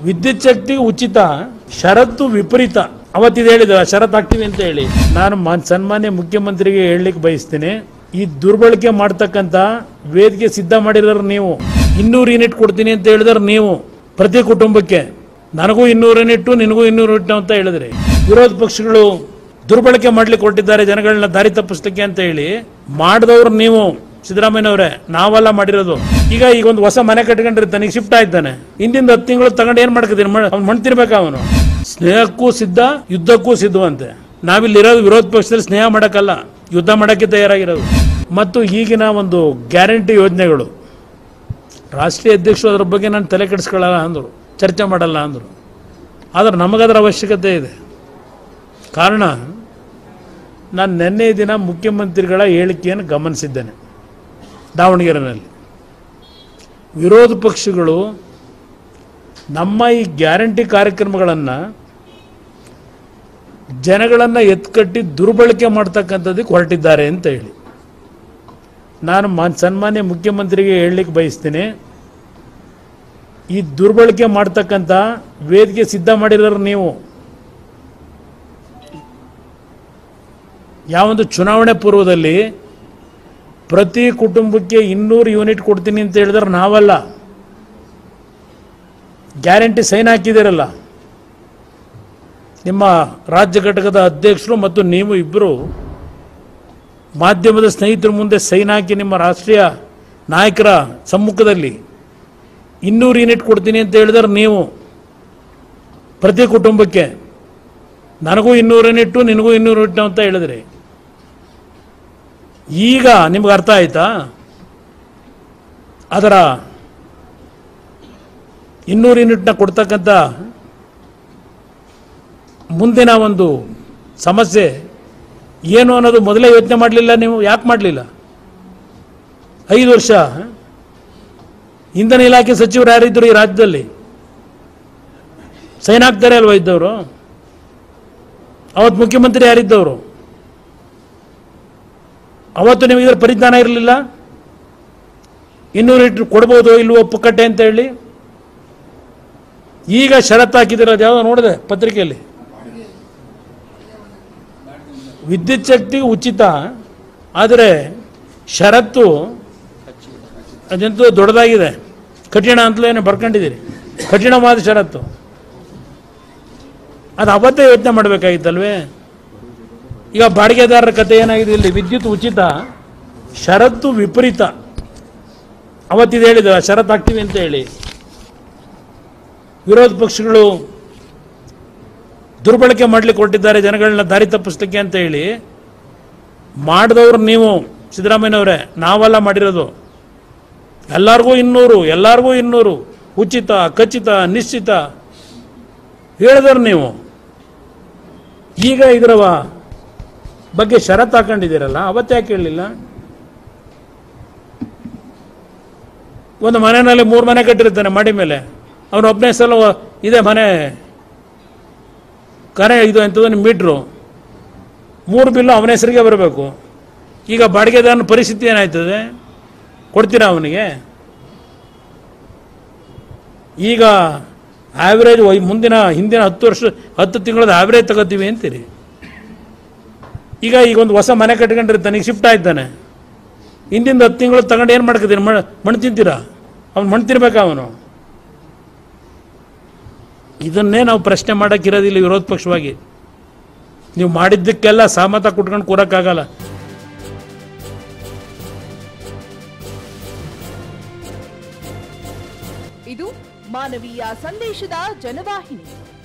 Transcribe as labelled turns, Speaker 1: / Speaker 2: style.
Speaker 1: ವಿದ್ಯುತ್ ಶಕ್ತಿ ಉಚಿತ ಷರತ್ತು ವಿಪರೀತ ಅವತ್ತಿದು ಹೇಳಿದ ಷರತ್ತು ಹಾಕ್ತೀವಿ ಅಂತ ಹೇಳಿ ನಾನು ಮ- ಸನ್ಮಾನ್ಯ ಮುಖ್ಯಮಂತ್ರಿಗೆ ಹೇಳಲಿಕ್ಕೆ ಬಯಸ್ತೀನಿ ಈ ದುರ್ಬಳಕೆ ಮಾಡ್ತಕ್ಕಂಥ ವೇದಿಕೆ ಸಿದ್ಧ ಮಾಡಿರೋರು ನೀವು ಇನ್ನೂರು ಯೂನಿಟ್ ಕೊಡ್ತೀನಿ ಅಂತ ಹೇಳಿದ್ರೆ ನೀವು ಪ್ರತಿ ಕುಟುಂಬಕ್ಕೆ ನನಗೂ ಇನ್ನೂರು ಯೂನಿಟ್ಟು ನಿನಗೂ ಇನ್ನೂರು ಯೂನಿಟ್ ಅಂತ ಹೇಳಿದ್ರಿ ವಿರೋಧ ಪಕ್ಷಗಳು ದುರ್ಬಳಕೆ ಮಾಡ್ಲಿಕ್ಕೆ ಹೊರಟಿದ್ದಾರೆ ಜನಗಳನ್ನ ದಾರಿ ತಪ್ಪಿಸ್ಲಿಕ್ಕೆ ಅಂತ ಹೇಳಿ ಮಾಡಿದವ್ರು ನೀವು ಸಿದ್ದರಾಮಯ್ಯನವರೇ ನಾವೆಲ್ಲ ಮಾಡಿರೋದು ಈಗ ಈಗ ಒಂದು ಹೊಸ ಮನೆ ಕಟ್ಕೊಂಡಿರ್ತಾನೆ ಈಗ ಶಿಫ್ಟ್ ಆಯ್ತಾನೆ ಹಿಂದಿಂದ ಹತ್ತು ತಿಂಗಳು ತಗೊಂಡು ಏನ್ ಮಾಡ್ಕೊತೀನಿ ಅವ್ನು ಮಣ್ ತಿನ್ಬೇಕ ಅವನು ಸ್ನೇಹಕ್ಕೂ ಸಿದ್ಧ ಯುದ್ಧಕ್ಕೂ ಸಿದ್ಧವಂತೆ ನಾವಿಲ್ಲಿರೋದು ವಿರೋಧ ಪಕ್ಷದಲ್ಲಿ ಸ್ನೇಹ ಮಾಡಕ್ಕಲ್ಲ ಯುದ್ಧ ಮಾಡಕ್ಕೆ ತಯಾರಾಗಿರೋದು ಮತ್ತು ಈಗಿನ ಒಂದು ಗ್ಯಾರಂಟಿ ಯೋಜನೆಗಳು ರಾಷ್ಟ್ರೀಯ ಅಧ್ಯಕ್ಷರು ಅದ್ರ ಬಗ್ಗೆ ನಾನು ತಲೆ ಕೆಡಿಸ್ಕೊಳ್ಳಲ್ಲ ಅಂದರು ಚರ್ಚೆ ಮಾಡಲ್ಲ ಅಂದರು ಆದರೆ ನಮಗದರ ಅವಶ್ಯಕತೆ ಇದೆ ಕಾರಣ ನಾನು ನಿನ್ನೆ ದಿನ ಮುಖ್ಯಮಂತ್ರಿಗಳ ಹೇಳಿಕೆಯನ್ನು ಗಮನಿಸಿದ್ದೇನೆ ದಾವಣಗೆರೆಯಲ್ಲಿ ವಿರೋಧ ಪಕ್ಷಗಳು ನಮ್ಮ ಈ ಗ್ಯಾರಂಟಿ ಕಾರ್ಯಕ್ರಮಗಳನ್ನು ಜನಗಳನ್ನು ಎತ್ಕಟ್ಟಿ ದುರ್ಬಳಕೆ ಮಾಡ್ತಕ್ಕಂಥದ್ದಕ್ಕೆ ಹೊರಟಿದ್ದಾರೆ ಅಂತ ಹೇಳಿ ನಾನು ಮ- ಸನ್ಮಾನ್ಯ ಮುಖ್ಯಮಂತ್ರಿಗೆ ಹೇಳಲಿಕ್ಕೆ ಬಯಸ್ತೀನಿ ಈ ದುರ್ಬಳಕೆ ಮಾಡ್ತಕ್ಕಂಥ ವೇದಿಕೆ ಸಿದ್ಧ ಮಾಡಿರೋರು ನೀವು ಯಾವೊಂದು ಚುನಾವಣೆ ಪೂರ್ವದಲ್ಲಿ ಪ್ರತಿ ಕುಟುಂಬಕ್ಕೆ ಇನ್ನೂರು ಯೂನಿಟ್ ಕೊಡ್ತೀನಿ ಅಂತ ಹೇಳಿದ್ರೆ ನಾವಲ್ಲ ಗ್ಯಾರಂಟಿ ಸೈನ್ ಹಾಕಿದಿರಲ್ಲ ನಿಮ್ಮ ರಾಜ್ಯ ಘಟಕದ ಅಧ್ಯಕ್ಷರು ಮತ್ತು ನೀವು ಇಬ್ಬರು ಮಾಧ್ಯಮದ ಸ್ನೇಹಿತರ ಮುಂದೆ ಸೈನ್ ಹಾಕಿ ನಿಮ್ಮ ರಾಷ್ಟ್ರೀಯ ನಾಯಕರ ಸಮ್ಮುಖದಲ್ಲಿ ಇನ್ನೂರು ಯೂನಿಟ್ ಕೊಡ್ತೀನಿ ಅಂತ ಹೇಳಿದ್ರೆ ನೀವು ಪ್ರತಿ ಕುಟುಂಬಕ್ಕೆ ನನಗೂ ಇನ್ನೂರು ಯೂನಿಟ್ಟು ನಿನಗೂ ಇನ್ನೂರು ಯೂನಿಟ್ ಅಂತ ಹೇಳಿದ್ರಿ ಈಗ ನಿಮ್ಗೆ ಅರ್ಥ ಆಯ್ತಾ ಅದರ ಇನ್ನೂರು ಯೂನಿಟ್ನ ಕೊಡ್ತಕ್ಕಂಥ ಮುಂದಿನ ಒಂದು ಸಮಸ್ಯೆ ಏನು ಅನ್ನೋದು ಮೊದಲೇ ಯೋಚನೆ ಮಾಡಲಿಲ್ಲ ನೀವು ಯಾಕೆ ಮಾಡಲಿಲ್ಲ ಐದು ವರ್ಷ ಇಂಧನ ಇಲಾಖೆ ಸಚಿವರು ಯಾರಿದ್ದರು ಈ ರಾಜ್ಯದಲ್ಲಿ ಸೈನ್ ಹಾಕ್ತಾರೆ ಅಲ್ವಾ ಇದ್ದವರು ಅವತ್ತು ಮುಖ್ಯಮಂತ್ರಿ ಯಾರಿದ್ದವರು ಅವತ್ತು ನಿಮಗೆ ಇದ್ರ ಪರಿಜ್ಞಾನ ಇರಲಿಲ್ಲ ಇನ್ನೂರು ಲೀಟ್ರ್ ಕೊಡ್ಬೋದು ಇಲ್ವೋ ಪುಕ್ಕಟ್ಟೆ ಅಂತ ಹೇಳಿ ಈಗ ಷರತ್ತು ಹಾಕಿದಿರೋದು ಯಾವುದೋ ನೋಡಿದೆ ಪತ್ರಿಕೆಯಲ್ಲಿ ವಿದ್ಯುತ್ ಶಕ್ತಿ ಉಚಿತ ಆದರೆ ಷರತ್ತು ಅದಂತೂ ದೊಡ್ಡದಾಗಿದೆ ಕಠಿಣ ಅಂತಲೇ ಬರ್ಕೊಂಡಿದ್ದೀರಿ ಕಠಿಣವಾದ ಷರತ್ತು ಅದು ಅವತ್ತೇ ಯೋಚನೆ ಮಾಡಬೇಕಾಗಿತ್ತಲ್ವೇ ಈಗ ಬಾಡಿಗೆದಾರರ ಕತೆ ಏನಾಗಿದೆ ಇಲ್ಲಿ ವಿದ್ಯುತ್ ಉಚಿತ ಷರತ್ತು ವಿಪರೀತ ಅವತ್ತಿದು ಹೇಳಿದ ಷರತ್ತು ಹಾಕ್ತೀವಿ ಅಂತ ಹೇಳಿ ವಿರೋಧ ಪಕ್ಷಗಳು ದುರ್ಬಳಕೆ ಮಾಡ್ಲಿಕ್ಕೆ ಹೊರಟಿದ್ದಾರೆ ಜನಗಳನ್ನ ದಾರಿ ತಪ್ಪಿಸ್ಲಿಕ್ಕೆ ಅಂತ ಹೇಳಿ ಮಾಡಿದವ್ರು ನೀವು ಸಿದ್ದರಾಮಯ್ಯನವರೇ ನಾವೆಲ್ಲ ಮಾಡಿರೋದು ಎಲ್ಲರಿಗೂ ಇನ್ನೂರು ಎಲ್ಲರಿಗೂ ಇನ್ನೂರು ಉಚಿತ ಖಚಿತ ನಿಶ್ಚಿತ ಹೇಳಿದವ್ರು ನೀವು ಈಗ ಇದರ ಬಗ್ಗೆ ಷರತ್ತು ಹಾಕೊಂಡಿದ್ದೀರಲ್ಲ ಅವತ್ತು ಯಾಕೆ ಹೇಳಲಿಲ್ಲ ಒಂದು ಮನೆಯಲ್ಲಿ ಮೂರು ಮನೆ ಕಟ್ಟಿರ್ತಾನೆ ಮಾಡಿ ಮೇಲೆ ಅವನು ಒಬ್ಬನೇ ಸಲ ಇದೆ ಮನೆ ಕರೆ ಇದು ಎಂಥದ್ದು ನಿಮ್ಮ ಮೀಟ್ರು ಮೂರು ಬಿಲ್ಲು ಅವನ ಹೆಸರಿಗೆ ಬರಬೇಕು ಈಗ ಬಾಡಿಗೆದಾರನ ಪರಿಸ್ಥಿತಿ ಏನಾಯ್ತದೆ ಕೊಡ್ತೀರಾ ಅವನಿಗೆ ಈಗ ಆವ್ರೇಜ್ ಮುಂದಿನ ಹಿಂದಿನ ಹತ್ತು ವರ್ಷ ಹತ್ತು ತಿಂಗಳದ ಆವ್ರೇಜ್ ತಗೋತೀವಿ ಅಂತೀರಿ ಈಗ ಈಗ ಒಂದು ಹೊಸ ಮನೆ ಕಟ್ಕೊಂಡಿರ್ತಾನೆ ಈಗ ಶಿಫ್ಟ್ ಆಯ್ತಾನೆ ಹಿಂದಿಂದ ಹತ್ತು ತಿಂಗಳು ತಗೊಂಡು ಏನು ಮಾಡ್ಕೊತೀರಿ ಮಣ್ಣು ಮಣ್ಣು ತಿಂತೀರಾ ಅವ್ನು ಮಣ್ಣು ತಿನ್ಬೇಕಾ ಅವನು ಇದನ್ನೇ ನಾವು ಪ್ರಶ್ನೆ ಮಾಡೋಕ್ಕಿರೋದಿಲ್ಲ ವಿರೋಧ ಪಕ್ಷವಾಗಿ ನೀವು ಮಾಡಿದ್ದಕ್ಕೆಲ್ಲ ಸಹಮತ ಕುಟ್ಕೊಂಡು ಕೂರಕ್ಕಾಗಲ್ಲ
Speaker 2: ಇದು ಮಾನವೀಯ ಸಂದೇಶದ ಜನವಾಹಿನಿ